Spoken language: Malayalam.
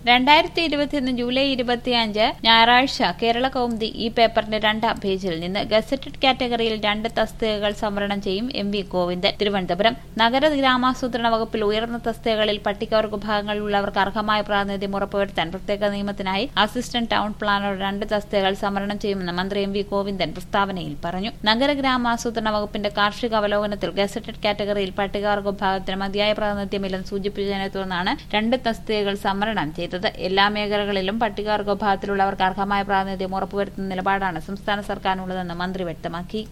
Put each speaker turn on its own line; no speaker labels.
രണ്ടായിരത്തി ഇരുപത്തിയൊന്ന് ജൂലൈ ഇരുപത്തിയഞ്ച് ഞായറാഴ്ച കേരള കൗമുദി ഈ പേപ്പറിന്റെ രണ്ടാം പേജിൽ നിന്ന് ഗസറ്റഡ് കാറ്റഗറിയിൽ രണ്ട് തസ്തികകൾ സംവരണം ചെയ്യും എം വി ഗോവിന്ദൻ തിരുവനന്തപുരം നഗര ഗ്രാമാസൂത്രണ വകുപ്പിൽ ഉയർന്ന തസ്തികകളിൽ പട്ടികവർഗ വിഭാഗങ്ങളിലുള്ളവർക്ക് അർഹമായ പ്രാതിനിധ്യം ഉറപ്പുവരുത്താൻ പ്രത്യേക നിയമത്തിനായി അസിസ്റ്റന്റ് ടൗൺ പ്ലാനർ രണ്ട് തസ്തികകൾ സംവരണം ചെയ്യുമെന്ന് മന്ത്രി എം വി ഗോവിന്ദൻ പ്രസ്താവനയിൽ പറഞ്ഞു നഗര ഗ്രാമാസൂത്രണ വകുപ്പിന്റെ കാർഷിക അവലോകനത്തിൽ ഗസറ്റഡ് കാറ്റഗറിയിൽ പട്ടികവർഗ വിഭാഗത്തിന് മതിയായ പ്രാതിനിധ്യമില്ലെന്ന് സൂചിപ്പിച്ചതിനെ തുടർന്നാണ് രണ്ട് തസ്തികകൾ സംവരണം ചെയ്തത് എല്ലാ മേഖലകളിലും പട്ടികവർഗ വിഭാഗത്തിലുള്ളവർക്ക് അർഹമായ പ്രാതിനിധ്യം ഉറപ്പുവരുത്തുന്ന നിലപാടാണ് സംസ്ഥാന സർക്കാരിനുള്ളതെന്ന് മന്ത്രി വ്യക്തമാക്കി